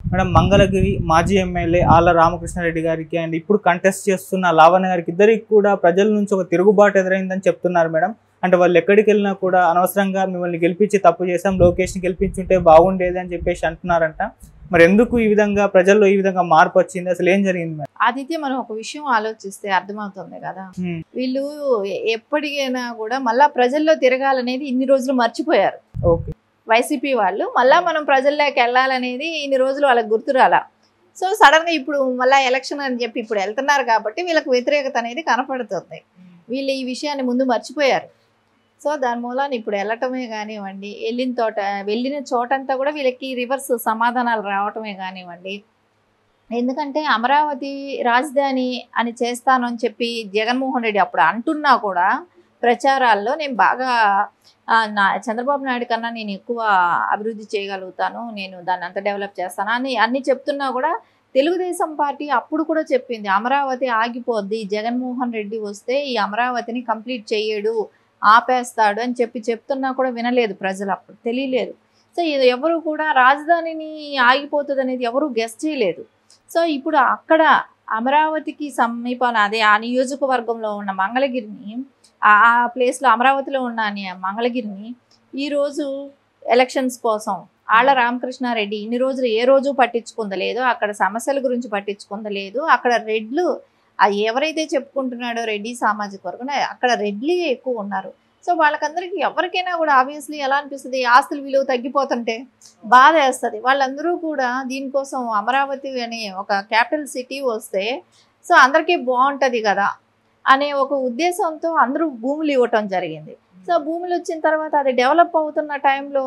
Madam Mangalagiri మాజీ MLA ఆళ్ళ రామకృష్ణారెడ్డి గారికి అండ్ ఇప్పుడు కంటెస్ట్ చేస్తున్న లావణ్య గారికి ఇద్దరికి కూడా ప్రజల నుంచి ఒక తిరుగుబాటు ఎదురైందని చెప్తున్నారు మేడం అంటే వాళ్ళు ఎక్కడికి వెళ్ళినా కూడా అనవసరంగా మిమ్మల్ని గెలిపించి తప్పు చేసాం లోకేష్ని గెలిపించుంటే బాగుండేది అని చెప్పేసి అంటున్నారంట మరి ఎందుకు ఈ విధంగా ప్రజల్లో ఈ విధంగా మార్పు వచ్చింది అసలు ఏం జరిగింది మేడం ఆదిత్య మనం ఒక విషయం ఆలోచిస్తే అర్థమవుతుంది కదా ఉమ్, వీళ్ళు ఎ- ఎప్పటికైనా కూడా మళ్ళా ప్రజల్లో తిరగాలనేది ఇన్ని రోజులు మర్చిపోయారు ఓకే వైసీపీ వాళ్ళు మళ్ళా మనం ప్రజల్లోకి వెళ్ళాలనేది ఇన్ని రోజులు వాళ్ళకి గుర్తురాలా సో సడన్గా ఇప్పుడు మళ్ళీ ఎలక్షన్ అని చెప్పి ఇప్పుడు వెళ్తున్నారు కాబట్టి వీళ్ళకి వ్యతిరేకత అనేది కనపడుతుంది వీళ్ళు ఈ విషయాన్ని ముందు మర్చిపోయారు సో దాని మూలాన ఇప్పుడు వెళ్ళటమే కానివ్వండి వెళ్ళిన తోట వెళ్ళిన చోటంతా కూడా వీళ్ళకి రివర్స్ సమాధానాలు రావటమే కానివ్వండి ఎందుకంటే అమరావతి రాజధాని అని చేస్తాను అని చెప్పి జగన్మోహన్ రెడ్డి అప్పుడు అంటున్నా కూడా ప్రచారాల్లో నేను బాగా ఆ, నా చంద్రబాబు నాయుడు కన్నా నేను ఎక్కువ అభివృద్ధి చేయగలుగుతాను నేను దాన్ని అంత డెవలప్ చేస్తాను అని అన్ని చెప్తున్నా కూడా తెలుగుదేశం పార్టీ అప్పుడు కూడా చెప్పింది అమరావతి ఆగిపోద్ది జగన్మోహన్ రెడ్డి వస్తే ఈ అమరావతిని కంప్లీట్ చేయడు ఆపేస్తాడు అని చెప్పి చెప్తున్నా కూడా వినలేదు ప్రజలు అప్పుడు తెలియలేదు సో ఇది ఎవరు కూడా రాజధానిని ఆగిపోతుంది అనేది ఎవరు గెస్ట్ చేయలేదు సో ఇప్పుడు అక్కడ అమరావతికి సమీపాన అదే ఆ నియోజకవర్గంలో ఉన్న మంగళగిరిని ఆ ఆ ప్లేస్లో అమరావతిలో ఉన్న ని- మంగళగిరిని ఈరోజు ఎలక్షన్స్ కోసం ఆళ్ళ రామకృష్ణారెడ్డి ఇన్ని రోజులు ఏ రోజు పట్టించుకుందలేదు అక్కడ సమస్యల గురించి పట్టించుకుందలేదు అక్కడ రెడ్లు ఆ ఎవరైతే చెప్పుకుంటున్నాడో రెడ్డి సామాజిక వర్గం అక్కడ రెడ్లే ఎక్కువ ఉన్నారు సో వాళ్ళకందరికీ ఎవరికైనా కూడా ఆబ్వియస్లీ ఎలా అనిపిస్తుంది ఆస్తుల విలువ తగ్గిపోతుంటే బాధ వేస్తుంది వాళ్ళందరూ కూడా దీనికోసం అమరావతి అనే ఒక క్యాపిటల్ సిటీ వస్తే సో అందరికీ బాగుంటుంది కదా అనే ఒక ఉద్దేశంతో అందరూ భూములు ఇవ్వటం జరిగింది సో భూములు వచ్చిన తర్వాత అది డెవలప్ అవుతున్న టైంలో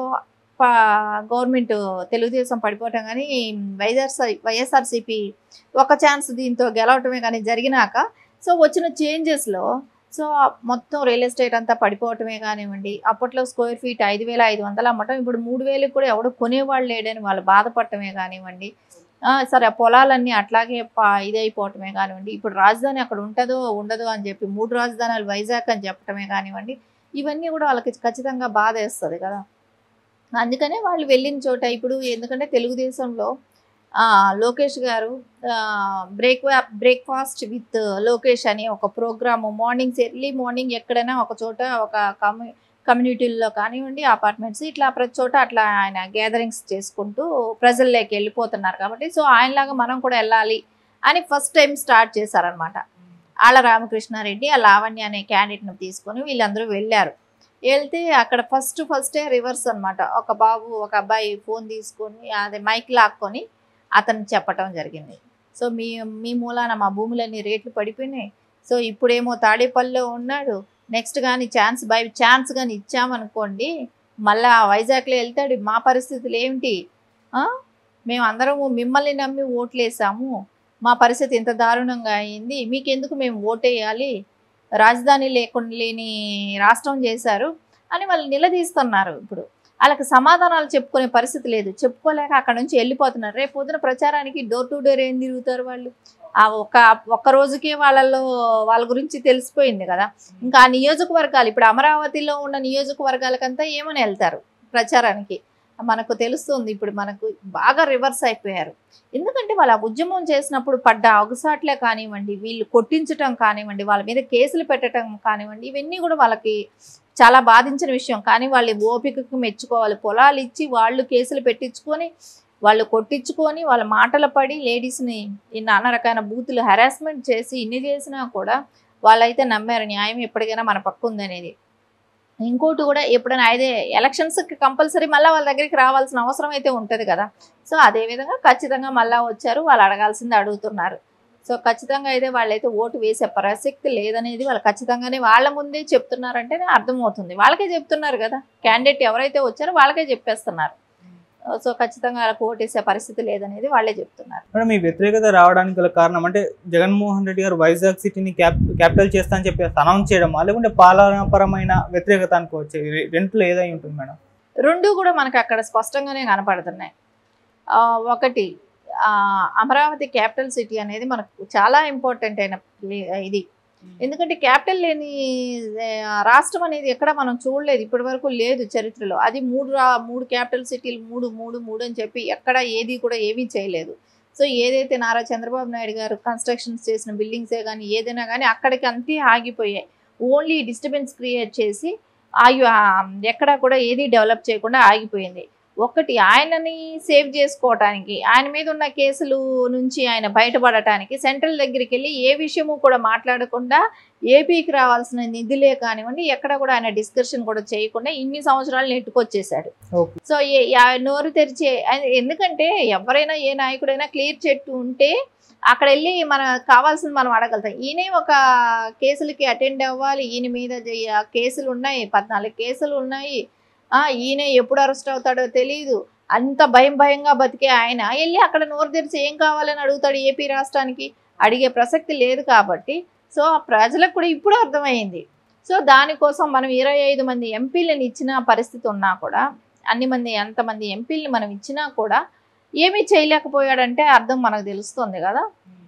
గవర్నమెంట్ తెలుగుదేశం పడిపోవటం కానీ వైఎస్ఆర్ వైఎస్ఆర్సీపీ ఒక ఛాన్స్ దీంతో గెలవటమే కానీ జరిగినాక సో వచ్చిన చేంజెస్లో సో మొత్తం రియల్ ఎస్టేట్ అంతా పడిపోవటమే కానివ్వండి అప్పట్లో స్క్వేర్ ఫీట్ ఐదు వేల ఐదు వందలు అమ్మటం ఇప్పుడు మూడు వేలకు కూడా ఎవడు కొనేవాళ్ళు లేడని వాళ్ళు బాధపడటమే కానివ్వండి ఆ, సరే ఆ పొలాలన్నీ అట్లాగే పా- ఇదైపోవటమే కానివ్వండి ఇప్పుడు రాజధాని అక్కడ ఉంటుందో ఉండదో అని చెప్పి మూడు రాజధానులు వైజాగ్ అని చెప్పటమే కానివ్వండి ఇవన్నీ కూడా వాళ్ళకి ఖచ్చితంగా బాధ వేస్తుంది కదా అందుకనే వాళ్ళు వెళ్ళిన చోట ఇప్పుడు ఎందుకంటే తెలుగుదేశంలో ఆ, లోకేష్ గారు బ్రేక్ బ్రేక్ఫాస్ట్ విత్ లోకేష్ అని ఒక ప్రోగ్రాము మార్నింగ్స్ ఎర్లీ మార్నింగ్ ఎక్కడైనా ఒక చోట ఒక కమ్యూ కమ్యూనిటీల్లో కానివ్వండి అపార్ట్మెంట్స్ ఇట్లా ప్రతి చోట అట్లా ఆయన గ్యాదరింగ్స్ చేసుకుంటూ ప్రజల్లోకి వెళ్ళిపోతున్నారు కాబట్టి సో ఆయనలాగా మనం కూడా వెళ్ళాలి అని ఫస్ట్ టైం స్టార్ట్ చేశారనమాట ఆళ్ళ రామకృష్ణారెడ్డి ఆ లావణ్య అనే క్యాండిడేట్ను తీసుకొని వీళ్ళందరూ వెళ్ళారు వెళ్తే అక్కడ ఫస్ట్ ఫస్టే రివర్స్ అన్నమాట ఒక బాబు ఒక అబ్బాయి ఫోన్ తీసుకొని అదే మైక్ లాక్కొని అతను చెప్పటం జరిగింది సో మీ మీ మూలాన మా భూములన్నీ రేట్లు పడిపోయినాయి సో ఇప్పుడేమో తాడేపల్లిలో ఉన్నాడు నెక్స్ట్ కానీ ఛాన్స్ బై ఛాన్స్ కానీ ఇచ్చామనుకోండి మళ్ళా వైజాగ్లో వెళ్తాడు మా పరిస్థితులు ఏమిటి ఆ? మేము అందరము మిమ్మల్ని నమ్మి ఓట్లేసాము మా పరిస్థితి ఇంత దారుణంగా అయింది మీకెందుకు మేము ఓటేయాలి రాజధాని లేకుండా లేని రాష్ట్రం చేశారు అని వాళ్ళు నిలదీస్తున్నారు ఇప్పుడు వాళ్ళకి సమాధానాలు చెప్పుకునే పరిస్థితి లేదు చెప్పుకోలేక అక్కడ నుంచి వెళ్ళిపోతున్నారు రేపు పొద్దున ప్రచారానికి డోర్ టు డోర్ ఏం తిరుగుతారు వాళ్ళు ఆ ఒక్క ఒక్క రోజుకే వాళ్ళల్లో వాళ్ళ గురించి తెలిసిపోయింది కదా ఇంకా ఆ నియోజకవర్గాలు ఇప్పుడు అమరావతిలో ఉన్న నియోజకవర్గాలకంతా ఏమని వెళ్తారు ప్రచారానికి మనకు తెలుస్తుంది ఇప్పుడు మనకు బాగా రివర్స్ అయిపోయారు ఎందుకంటే వాళ్ళ ఉద్యమం చేసినప్పుడు పడ్డ అగుసాట్లే కానివ్వండి వీళ్ళు కొట్టించటం కానివ్వండి వాళ్ళ మీద కేసులు పెట్టడం కానివ్వండి ఇవన్నీ కూడా వాళ్ళకి చాలా బాధించిన విషయం కానీ వాళ్ళు ఓపికకు మెచ్చుకోవాలి పొలాలు ఇచ్చి వాళ్ళు కేసులు పెట్టించుకొని వాళ్ళు కొట్టించుకొని వాళ్ళ మాటలు పడి లేడీస్ని ఈ నానా రకాల బూతులు హెరాస్మెంట్ చేసి ఇన్ని చేసినా కూడా వాళ్ళైతే నమ్మారు న్యాయం ఎప్పటికైనా మన పక్క ఉందనేది ఇంకోటి కూడా ఎప్పుడైనా అయితే ఎలక్షన్స్కి కంపల్సరీ మళ్ళీ వాళ్ళ దగ్గరికి రావాల్సిన అవసరం అయితే ఉంటుంది కదా సో అదే విధంగా ఖచ్చితంగా మళ్ళీ వచ్చారు వాళ్ళు అడగాల్సింది అడుగుతున్నారు సో ఖచ్చితంగా అయితే వాళ్ళైతే ఓటు వేసే ప్రసక్తి లేదనేది వాళ్ళు ఖచ్చితంగానే వాళ్ళ ముందే చెప్తున్నారంటే అర్థమవుతుంది వాళ్ళకే చెప్తున్నారు కదా క్యాండిడేట్ ఎవరైతే వచ్చారో వాళ్ళకే చెప్పేస్తున్నారు సో ఖచ్చితంగా వాళ్ళకి ఓటు వేసే పరిస్థితి లేదనేది వాళ్ళే చెప్తున్నారు మేడం ఈ వ్యతిరేకత రావడానికి గల కారణం అంటే జగన్మోహన్ రెడ్డి గారు వైజాగ్ సిటీని క్యాప్ క్యాపిటల్ చేస్తా అని చెప్పి అనౌన్స్ చేయడమా లేకుంటే పాలనాపరమైన వ్యతిరేకత అనుకోవచ్చు ఈ రెంట్లో ఏదై ఉంటుంది మేడం రెండు కూడా మనకు అక్కడ స్పష్టంగానే కనపడుతున్నాయి ఆ, ఒకటి ఆ, అమరావతి క్యాపిటల్ సిటీ అనేది మనకు చాలా ఇంపార్టెంట్ అయిన ప్లే- ఇది ఎందుకంటే క్యాపిటల్ లేని ఆ, రాష్ట్రం అనేది ఎక్కడ మనం చూడలేదు ఇప్పటి వరకు లేదు చరిత్రలో అది మూడు రా మూడు క్యాపిటల్ సిటీలు మూడు మూడు మూడు అని చెప్పి ఎక్కడ ఏది కూడా ఏమీ చేయలేదు సో ఏదైతే నారా చంద్రబాబు నాయుడు గారు కన్స్ట్రక్షన్స్ చేసిన బిల్డింగ్సే కానీ ఏదైనా కానీ అక్కడికి అంతే ఆగిపోయాయి ఓన్లీ డిస్టర్బెన్స్ క్రియేట్ చేసి ఆగి ఆ, ఎక్కడా కూడా ఏది డెవలప్ చేయకుండా ఆగిపోయింది ఒకటి ఆయనని సేవ్ చేసుకోవటానికి ఆయన మీద ఉన్న కేసులు నుంచి ఆయన బయటపడటానికి సెంట్రల్ దగ్గరికి వెళ్ళి ఏ విషయము కూడా మాట్లాడకుండా ఏపీకి రావాల్సిన నిధులే కానివ్వండి ఎక్కడ కూడా ఆయన డిస్కషన్ కూడా చేయకుండా ఇన్ని సంవత్సరాలు నెట్టుకొచ్చేసాడు ఓకే సో ఏ- యా- నోరు తెరిచే ఆయన- ఎందుకంటే ఎవరైనా ఏ నాయకుడైనా క్లియర్ చెట్టు ఉంటే అక్కడ వెళ్ళి మన కావాల్సింది మనం అడగలుగుతాం ఈయనే ఒక కేసులకి అటెండ్ అవ్వాలి ఈయన మీద జయ- కేసులు ఉన్నాయి పద్నాలుగు కేసులు ఉన్నాయి ఆ, ఈయన ఎప్పుడు అరెస్ట్ అవుతాడో తెలియదు అంత భయం భయంగా బతికే ఆయన వెళ్ళి అక్కడ నోరు తెరిచి ఏం కావాలని అడుగుతాడు ఏపీ రాష్ట్రానికి అడిగే ప్రసక్తి లేదు కాబట్టి సో ఆ ప్రజలకు కూడా ఇప్పుడు అర్థమైంది సో దానికోసం మనం ఇరవై ఐదు మంది ఎంపీలను ఇచ్చిన పరిస్థితి ఉన్నా కూడా అన్ని మంది ఎంతమంది ఎంపీలను మనం ఇచ్చినా కూడా ఏమీ చేయలేకపోయాడంటే అర్థం మనకు తెలుస్తుంది కదా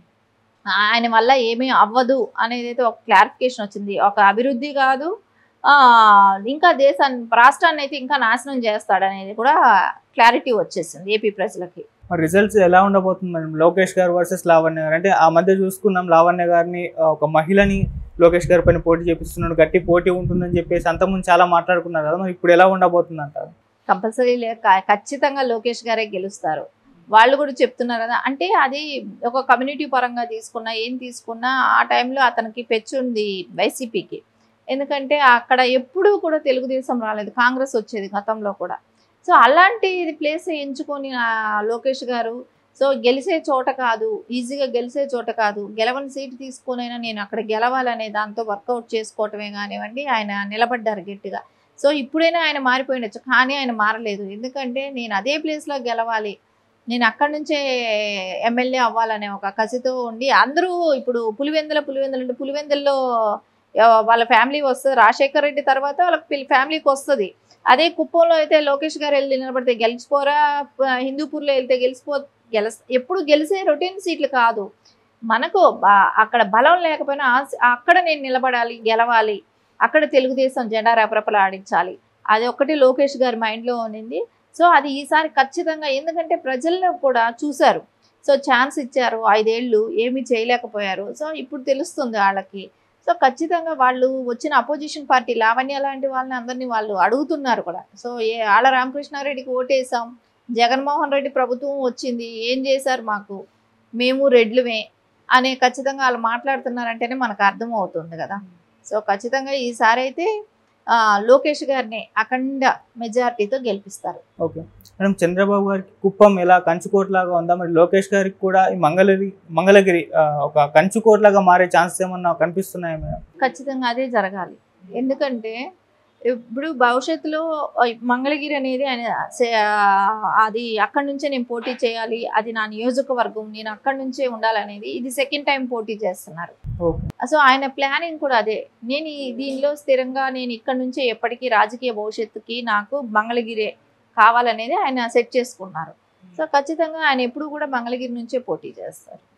ఆయన వల్ల ఏమీ అవ్వదు అనేది అయితే ఒక క్లారిఫికేషన్ వచ్చింది ఒక అభివృద్ధి కాదు ఆ, ఇంకా దేశాన్ని రాష్ట్రాన్ని అయితే ఇంకా నాశనం చేస్తాడనేది కూడా క్లారిటీ వచ్చేసింది ఏపీ ప్రజలకి మరి రిజల్ట్స్ ఎలా ఉండబోతుంది మేడం లోకేష్ గారు వర్సెస్ లావణ్య గారు అంటే ఆ మధ్య చూసుకున్నాం లావణ్య గారిని ఆ, ఒక మహిళని లోకేష్ గారి పైన పోటీ చేపిస్తున్నాడు గట్టి పోటీ ఉంటుందని చెప్పేసి అంతకుముందు చాలా మాట్లాడుకున్నారు కదా మరి ఇప్పుడు ఎలా ఉండబోతుంది అంటారు కంపల్సరీ ఖచ్చితంగా లోకేష్ గారే గెలుస్తారు వాళ్ళు కూడా చెప్తున్నారు కదా అంటే అది ఒక కమ్యూనిటీ పరంగా తీసుకున్నా ఏం తీసుకున్నా ఆ టైంలో అతనికి పెచ్చుంది వైసీపీకి ఎందుకంటే అక్కడ ఎప్పుడూ కూడా తెలుగుదేశం రాలేదు కాంగ్రెస్ వచ్చేది గతంలో కూడా సో అలాంటి ప్లేస్ ఎంచుకొని ఆ లోకేష్ గారు సో గెలిచే చోట కాదు ఈజీగా గెలిచే చోట కాదు గెలవని సీటు తీసుకొనైనా నేను అక్కడ గెలవాలనే దాంతో వర్కౌట్ చేసుకోవటమే కానివ్వండి ఆయన నిలబడ్డారు గట్టిగా సో ఇప్పుడైనా ఆయన మారిపోయిండొచ్చు కానీ ఆయన మారలేదు ఎందుకంటే నేను అదే ప్లేస్లో గెలవాలి నేను అక్కడి నుంచే ఎమ్మెల్యే అవ్వాలనే ఒక కసితో ఉండి అందరూ ఇప్పుడు పులివెందుల పులివెందులు అంటే పులివెందుల్లో ఆ, వాళ్ళ ఫ్యామిలీ వస్తుంది రాజశేఖర్ రెడ్డి తర్వాత వాళ్ళకి పిల్ల- ఫ్యామిలీకి వస్తుంది అదే కుప్పంలో అయితే లోకేష్ గారు వెళ్ళి నిలబడితే గెలిచిపోరా ప- హిందూపూర్లో వెళ్తే గెలిచిపో గెల ఎప్పుడు గెలిచే రొటీన్ సీట్లు కాదు మనకు బా- అక్కడ బలం లేకపోయినా ఆ- అక్కడ నేను నిలబడాలి గెలవాలి అక్కడ తెలుగుదేశం జెండా రెపరెపలు ఆడించాలి అది ఒక్కటి లోకేష్ గారి మైండ్లో ఉన్నింది సో అది ఈసారి ఖచ్చితంగా ఎందుకంటే ప్రజల్లో కూడా చూశారు సో ఛాన్స్ ఇచ్చారు ఐదేళ్ళు ఏమీ చేయలేకపోయారు సో ఇప్పుడు తెలుస్తుంది వాళ్ళకి సో ఖచ్చితంగా వాళ్ళు వచ్చిన అపోజిషన్ పార్టీ లావణ్య లాంటి వాళ్ళని అందరినీ వాళ్ళు అడుగుతున్నారు కూడా సో ఏ ఆళ్ళ రామకృష్ణారెడ్డికి ఓటేసాం జగన్మోహన్ రెడ్డి ప్రభుత్వం వచ్చింది ఏం చేశారు మాకు మేము రెడ్లుమే అనే ఖచ్చితంగా వాళ్ళు మాట్లాడుతున్నారంటేనే మనకు అర్థమవుతుంది కదా సో ఖచ్చితంగా ఈసారి అయితే ఆ, లోకేష్ గారిని అఖండ మెజారిటీతో గెలిపిస్తారు ఓకే మేడం చంద్రబాబు గారికి కుప్పం ఎలా కంచుకోట్లాగా ఉందా మరి లోకేష్ గారికి కూడా ఈ మంగళగిరి మంగళగిరి ఆ, ఒక కంచుకోట్లాగా మారే ఛాన్సెస్ ఏమన్నా కనిపిస్తున్నాయా మేడం ఖచ్చితంగా అదే జరగాలి ఎందుకంటే ఇప్పుడు భవిష్యత్తులో ఆ, మంగళగిరి అనేది ఆయన సే- ఆ, అది అక్కడి నుంచే నేను పోటీ చేయాలి అది నా నియోజకవర్గం నేను అక్కడి నుంచే ఉండాలనేది ఇది సెకండ్ టైం పోటీ చేస్తున్నారు ఓకే సో ఆయన ప్లానింగ్ కూడా అదే నేను ఈ దీనిలో స్థిరంగా నేను ఇక్కడ నుంచే ఎప్పటికీ రాజకీయ భవిష్యత్తుకి నాకు మంగళగిరే కావాలనేది ఆయన సెట్ చేసుకున్నారు సో ఖచ్చితంగా ఆయన ఎప్పుడు కూడా మంగళగిరి నుంచే పోటీ చేస్తారు